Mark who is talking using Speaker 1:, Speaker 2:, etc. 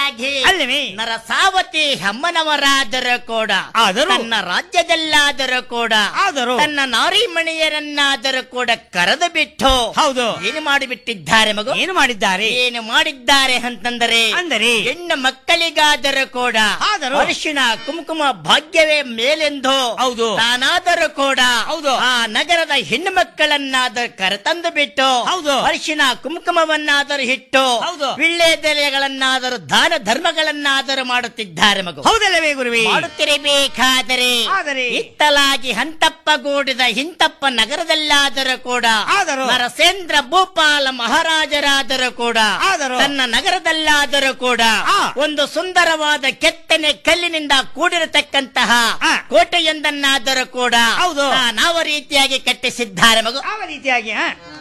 Speaker 1: ಇತ್ತಲಾಗಿ
Speaker 2: ಅಲ್ಲವೇ?
Speaker 1: ನರಸಾವತಿ ಹೆಮ್ಮನವರಾದರೂ ಕೂಡ
Speaker 2: ಆದರೂ?
Speaker 1: ತನ್ನ ರಾಜ್ಯದಲ್ಲಾದರೂ ಕೂಡ
Speaker 2: ಆದರೂ?
Speaker 1: ತನ್ನ ನಾರಿಮಣಿಯರನ್ನಾದರೂ ಕೂಡ ಕರೆದು ಬಿಟ್ಟು
Speaker 2: ಹೌದು
Speaker 1: ಏನು ಮಾಡಿಬಿಟ್ಟಿದ್ದಾರೆ ಮಗು
Speaker 2: ಏನು ಮಾಡಿದ್ದಾರೆ
Speaker 1: ಏನು ಮಾಡಿದ್ದಾರೆ ಅಂತಂದರೆ
Speaker 2: ಅಂದರೆ?
Speaker 1: ಹೆಣ್ಣು ಮಕ್ಕಳಿಗಾದರೂ ಕೂಡ
Speaker 2: ಆದರೂ?
Speaker 1: ಅರಿಶಿಣ ಕುಂಕುಮ ಭಾಗ್ಯವೇ ಮೇಲೆಂದು
Speaker 2: ಹೌದು.
Speaker 1: ತಾನಾದರೂ ಕೂಡ
Speaker 2: ಹೌದು.
Speaker 1: ಆ ನಗರದ ಹೆಣ್ಣು ಮಕ್ಕಳನ್ನಾದರೂ ಕರೆತಂದು ಬಿಟ್ಟು
Speaker 2: ಹೌದು.
Speaker 1: ಅರಿಶಿಣ ಕುಂಕುಮವನ್ನಾದರೂ ಇಟ್ಟು
Speaker 2: ಹೌದು.
Speaker 1: ವಿಳ್ಳೆದೆಲೆಗಳನ್ನಾದರೂ ದಾನ ಧರ್ಮಗಳನ್ನಾದರೂ ಮಾಡುತ್ತಿದ್ದಾರೆ ಮಗು
Speaker 2: ಹೌದಲ್ಲವೇ ಗುರುವಿ
Speaker 1: ಮಾಡುತ್ತಿರಬೇಕಾದರೆ
Speaker 2: ಆದರೆ?
Speaker 1: ಇತ್ತಲಾಗಿ ಹಂತಪ್ಪಗೂಡಿದ ಹಿಂತಪ್ಪ ನಗರದಲ್ಲಾದರೂ ಕೂಡ
Speaker 2: ಆದರೂ?
Speaker 1: ನರಸೇಂದ್ರ ಭೂಪಾಲ ಮಹಾರಾಜರಾದರೂ ಕೂಡ
Speaker 2: ಆದರೂ?
Speaker 1: ತನ್ನ ನಗರದಲ್ಲಾದರೂ ಕೂಡ
Speaker 2: ಆ.
Speaker 1: ಒಂದು ಸುಂದರವಾದ ಕೆತ್ತನೆ ಕಲ್ಲಿನಿಂದ ಕೂಡಿರತಕ್ಕಂತಹ
Speaker 2: ಆ.
Speaker 1: ಕೋಟೆಯೊಂದನ್ನಾದರೂ ಕೂಡ
Speaker 2: ಹೌದು.
Speaker 1: ಆ, ನಾವು ರೀತಿಯಾಗಿ ಕಟ್ಟಿಸಿದ್ದಾರೆ ಮಗು
Speaker 2: ಯಾವ ರೀತಿಯಾಗಿ ಆ?